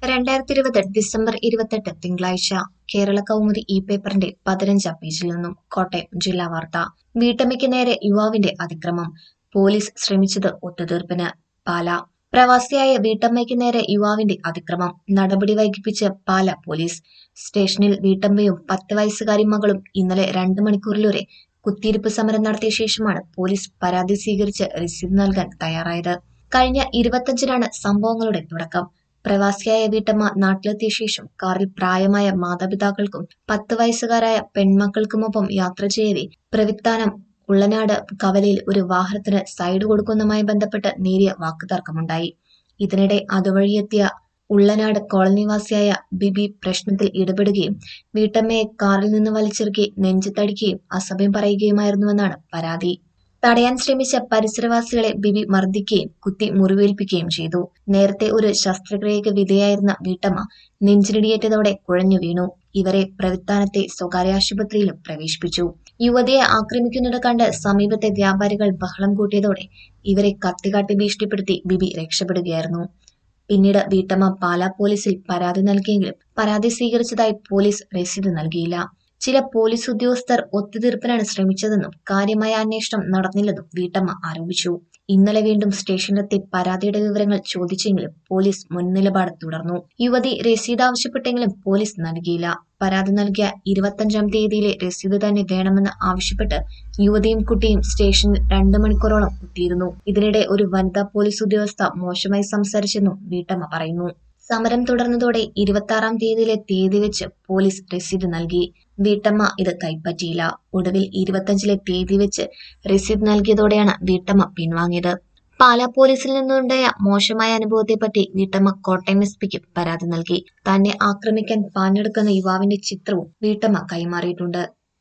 രണ്ടായിരത്തി ഇരുപത് ഡിസംബർ ഇരുപത്തെട്ട് തിങ്കളാഴ്ച കേരള കൗമുദി ഇ പേപ്പറിന്റെ പതിനഞ്ചാം പേജിൽ നിന്നും കോട്ടയം ജില്ലാ വാർത്ത വീട്ടമ്മയ്ക്ക് നേരെ യുവാവിന്റെ അതിക്രമം പോലീസ് ശ്രമിച്ചത് ഒത്തുതീർപ്പിന് പാല പ്രവാസിയായ വീട്ടമ്മയ്ക്ക് നേരെ യുവാവിന്റെ അതിക്രമം നടപടി വൈകിപ്പിച്ച് പാല പോലീസ് സ്റ്റേഷനിൽ വീട്ടമ്മയും പത്ത് വയസ്സുകാരി മകളും ഇന്നലെ രണ്ട് മണിക്കൂറിലൂടെ കുത്തിയിരിപ്പ് സമരം നടത്തിയ ശേഷമാണ് പോലീസ് പരാതി സ്വീകരിച്ച് രസീത് നൽകാൻ തയ്യാറായത് കഴിഞ്ഞ ഇരുപത്തഞ്ചിനാണ് സംഭവങ്ങളുടെ തുടക്കം പ്രവാസിയായ വീട്ടമ്മ നാട്ടിലെത്തിയ ശേഷം കാറിൽ പ്രായമായ മാതാപിതാക്കൾക്കും പത്ത് വയസ്സുകാരായ പെൺമക്കൾക്കുമൊപ്പം യാത്ര ചെയ്യവേ പ്രവിത്താനം ഉള്ളനാട് കവലയിൽ ഒരു വാഹനത്തിന് സൈഡ് കൊടുക്കുന്നതുമായി ബന്ധപ്പെട്ട് നേരിയ വാക്കുതർക്കമുണ്ടായി ഇതിനിടെ അതുവഴിയെത്തിയ ഉള്ളനാട് കോളനിവാസിയായ ബിബി പ്രശ്നത്തിൽ ഇടപെടുകയും വീട്ടമ്മയെ കാറിൽ നിന്ന് വലിച്ചിറക്കി നെഞ്ചത്തടിക്കുകയും അസഭ്യം പറയുകയുമായിരുന്നുവെന്നാണ് പരാതി തടയാൻ ശ്രമിച്ച പരിസരവാസികളെ ബിബി മർദ്ദിക്കുകയും കുത്തി മുറിവേൽപ്പിക്കുകയും ചെയ്തു നേരത്തെ ഒരു ശസ്ത്രക്രിയക്ക് വിധേയായിരുന്ന വീട്ടമ്മ നെഞ്ചിനിടിയേറ്റതോടെ കുഴഞ്ഞു വീണു ഇവരെ പ്രവിത്താനത്തെ സ്വകാര്യ ആശുപത്രിയിലും പ്രവേശിപ്പിച്ചു യുവതിയെ ആക്രമിക്കുന്നത് കണ്ട് സമീപത്തെ വ്യാപാരികൾ ബഹളം കൂട്ടിയതോടെ ഇവരെ കത്തികാട്ടി ഭീഷണിപ്പെടുത്തി ബിബി രക്ഷപ്പെടുകയായിരുന്നു പിന്നീട് വീട്ടമ്മ പാലാ പോലീസിൽ പരാതി നൽകിയെങ്കിലും പരാതി സ്വീകരിച്ചതായി പോലീസ് രസീത് നൽകിയില്ല ചില പോലീസ് ഉദ്യോഗസ്ഥർ ഒത്തുതീർപ്പിനാണ് ശ്രമിച്ചതെന്നും കാര്യമായ അന്വേഷണം നടന്നില്ലെന്നും വീട്ടമ്മ ആരോപിച്ചു ഇന്നലെ വീണ്ടും സ്റ്റേഷനിലെത്തി പരാതിയുടെ വിവരങ്ങൾ ചോദിച്ചെങ്കിലും പോലീസ് മുൻനിലപാട് തുടർന്നു യുവതി രസീത് ആവശ്യപ്പെട്ടെങ്കിലും പോലീസ് നൽകിയില്ല പരാതി നൽകിയ ഇരുപത്തഞ്ചാം തീയതിയിലെ രസീത് തന്നെ വേണമെന്ന് ആവശ്യപ്പെട്ട് യുവതിയും കുട്ടിയും സ്റ്റേഷനിൽ രണ്ടു മണിക്കൂറോളം കുത്തിയിരുന്നു ഇതിനിടെ ഒരു വനിതാ പോലീസ് ഉദ്യോഗസ്ഥ മോശമായി സംസാരിച്ചെന്നും വീട്ടമ്മ പറയുന്നു സമരം തുടർന്നതോടെ ഇരുപത്തി തീയതിയിലെ തീയതി വെച്ച് പോലീസ് രസീത് നൽകി വീട്ടമ്മ ഇത് കൈപ്പറ്റിയില്ല ഒടുവിൽ ഇരുപത്തഞ്ചിലെ തീയതി വെച്ച് രസീത് നൽകിയതോടെയാണ് വീട്ടമ്മ പിൻവാങ്ങിയത് പാലാ പോലീസിൽ നിന്നുണ്ടായ മോശമായ അനുഭവത്തെപ്പറ്റി വീട്ടമ്മ കോട്ടയം എസ് പിക്ക് പരാതി നൽകി തന്നെ ആക്രമിക്കാൻ പാഞ്ഞെടുക്കുന്ന യുവാവിന്റെ ചിത്രവും വീട്ടമ്മ കൈമാറിയിട്ടുണ്ട്